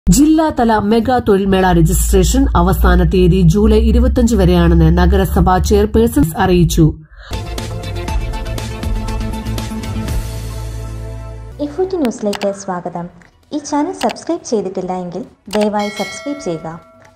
ജില്ലാതല mega തൊഴിൽമേള registration അവസാന തീയതി ജൂലൈ ഇരുപത്തിയഞ്ച് വരെയാണെന്ന് നഗരസഭാ ചെയർപേഴ്സൺ അറിയിച്ചു ഇഫോറ്റി ന്യൂസിലേക്ക് സ്വാഗതം ഈ ചാനൽ സബ്സ്ക്രൈബ് ചെയ്തിട്ടില്ല എങ്കിൽ ദയവായി സബ്സ്ക്രൈബ് ചെയ്യുക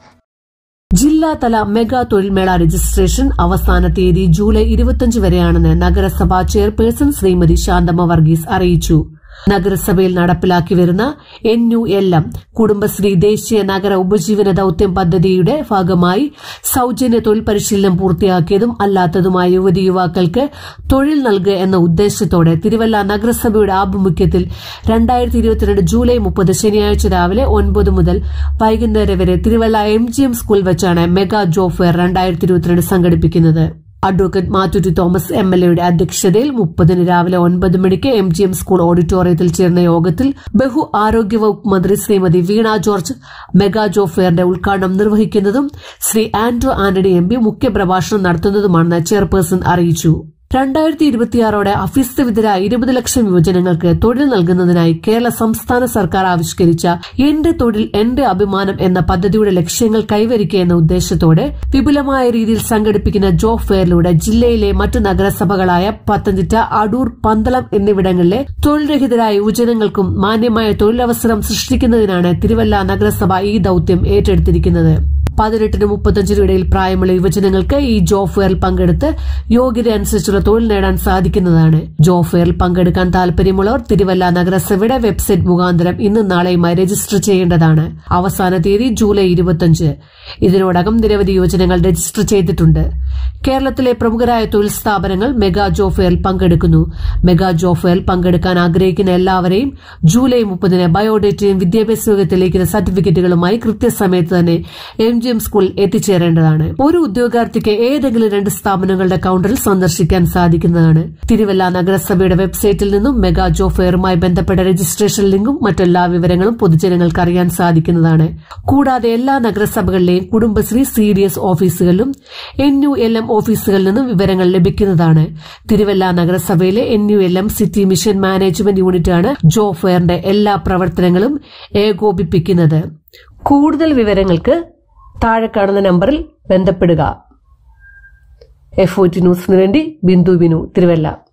ജില്ലാതല മെഗാ തൊഴിൽമേള രജിസ്ട്രേഷൻ അവസാന തീയതി ജൂലൈ ഇരുപത്തിയഞ്ച് വരെയാണെന്ന് നഗരസഭാ ചെയർപേഴ്സൺ ശ്രീമതി ശാന്തമ്മ വർഗീസ് അറിയിച്ചു നഗരസഭയിൽ നടപ്പിലാക്കി വരുന്ന N U L M Kudumbashree ദേശീയ നഗര ഉപജീവന ദൌത്യം പദ്ധതിയുടെ ഭാഗമായി സൌജന്യ തൊഴിൽ പരിശീലനം പൂർത്തിയാക്കിയതും അല്ലാത്തതുമായ യുവതി യുവാക്കൾക്ക് തൊഴിൽ നൽകുക എന്ന ഉദ്ദേശത്തോടെ തിരുവല്ല നഗരസഭയുടെ ആഭിമുഖ്യത്തിൽ രണ്ടായിരത്തി ഇരുപത്തിരണ്ട് ജൂലൈ മുപ്പത് ശനിയാഴ്ച രാവിലെ ഒൻപത് മുതൽ വൈകുന്നേരം വരെ Thiruvalla M G M school വെച്ചാണ് മെഗാ ജോബ് ഫെയർ രണ്ടായിരത്തി ഇരുപത്തിരണ്ട് സംഘടിപ്പിക്കുന്നത് അഡ്വക്കേറ്റ് മാറ്റുറ്റി തോമസ് എം എൽ എയുടെ അധ്യക്ഷതയിൽ മുപ്പതിന് രാവിലെ ഒൻപത് മണിക്ക് എം ജി എം സ്കൂൾ ഓഡിറ്റോറിയത്തിൽ ചേർന്ന യോഗത്തിൽ ബഹു ആരോഗ്യവകുപ്പ് മന്ത്രി Shrimati Veena George mega job ഫെയറിന്റെ ഉദ്ഘാടനം നിർവഹിക്കുന്നതും Shri Anto Antony M P മുഖ്യപ്രഭാഷണം നടത്തുന്നതുമാണെന്ന് ചെയർപേഴ്സൺ അറിയിച്ചു രണ്ടായിരത്തി ഇരുപത്തിയാറോടെ അഭ്യസ്തവിദ്യരായ ഇരുപത് ലക്ഷം യുവജനങ്ങൾക്ക് തൊഴിൽ നൽകുന്നതിനായി കേരള സംസ്ഥാന സർക്കാർ ആവിഷ്കരിച്ച എന്റെ തൊഴിൽ എന്റെ അഭിമാനം എന്ന പദ്ധതിയുടെ ലക്ഷ്യങ്ങൾ കൈവരിക്കുക എന്ന ഉദ്ദേശത്തോടെ വിപുലമായ രീതിയിൽ സംഘടിപ്പിക്കുന്ന ജോബ് ഫെയറിലൂടെ ജില്ലയിലെ മറ്റു നഗരസഭകളായ പത്തനംതിട്ട അടൂർ പന്തളം എന്നിവിടങ്ങളിലെ തൊഴിൽരഹിതരായ യുവജനങ്ങൾക്കും മാന്യമായ തൊഴിലവസരം സൃഷ്ടിക്കുന്നതിനാണ് തിരുവല്ല നഗരസഭ ഈ ദൌത്യം ഏറ്റെടുത്തിരിക്കുന്നത് പതിനെട്ടിന് മുപ്പത്തഞ്ചിനും ഇടയിൽ പ്രായമുള്ള യുവജനങ്ങൾക്ക് ഈ ജോബ് ഫെയറിൽ പങ്കെടുത്ത് യോഗ്യത അനുസരിച്ചുള്ള തൊഴിൽ നേടാൻ സാധിക്കുന്നതാണ് ജോബ് ഫെയറിൽ പങ്കെടുക്കാൻ താൽപര്യമുള്ളവർ തിരുവല്ല നഗരസഭയുടെ വെബ്സൈറ്റ് മുഖാന്തരം ഇന്ന് നാളെയുമായി രജിസ്റ്റർ ചെയ്യേണ്ടതാണ് അവസാന തീയതി ജൂലൈ ഇരുപത്തിയഞ്ച് ഇതിനോടകം നിരവധി യുവജനങ്ങൾ രജിസ്റ്റർ ചെയ്തിട്ടുണ്ട് കേരളത്തിലെ പ്രമുഖരായ തൊഴിൽ സ്ഥാപനങ്ങൾ മെഗാ ജോബ് ഫെയറിൽ പങ്കെടുക്കുന്നു മെഗാ ജോബ് ഫെയറിൽ പങ്കെടുക്കാൻ ആഗ്രഹിക്കുന്ന എല്ലാവരെയും ജൂലൈ മുപ്പതിന് ബയോഡേറ്റയും വിദ്യാഭ്യാസ യോഗ്യത തെളിയിക്കുന്ന സർട്ടിഫിക്കറ്റുകളുമായി കൃത്യസമയത്ത് തന്നെ എം ജി എം സ്കൂളിൽ എത്തിച്ചേരേണ്ടതാണ് ഒരു ഉദ്യോഗാർത്ഥിക്ക് ഏതെങ്കിലും രണ്ട് സ്ഥാപനങ്ങളുടെ കൌണ്ടറിൽ സന്ദർശിക്കാൻ സാധിക്കുന്നതാണ് തിരുവല്ല നഗരസഭയുടെ വെബ്സൈറ്റിൽ നിന്നും മെഗാ ജോബ് ഫെയറുമായി ബന്ധപ്പെട്ട രജിസ്ട്രേഷൻ ലിങ്കും മറ്റെല്ലാ വിവരങ്ങളും പൊതുജനങ്ങൾക്ക് അറിയാൻ സാധിക്കുന്നതാണ് കൂടാതെ എല്ലാ നഗരസഭകളിലെയും കുടുംബശ്രീ സി ഡി എസ് ഓഫീസുകളിലും എൻ യു എൽ എം ഓഫീസുകളിൽ നിന്നും വിവരങ്ങൾ ലഭിക്കുന്നതാണ് തിരുവല്ല നഗരസഭയിലെ N U L M city mission management യൂണിറ്റാണ് ജോബ് ഫെയറിന്റെ എല്ലാ പ്രവർത്തനങ്ങളും ഏകോപിപ്പിക്കുന്നത് കൂടുതൽ വിവരങ്ങൾക്ക് താഴെ കാണുന്ന നമ്പറിൽ ബന്ധപ്പെടുക എഫ് ഒ ടി ന്യൂസിന് വേണ്ടി ബിന്ദു ബിനു തിരുവല്ല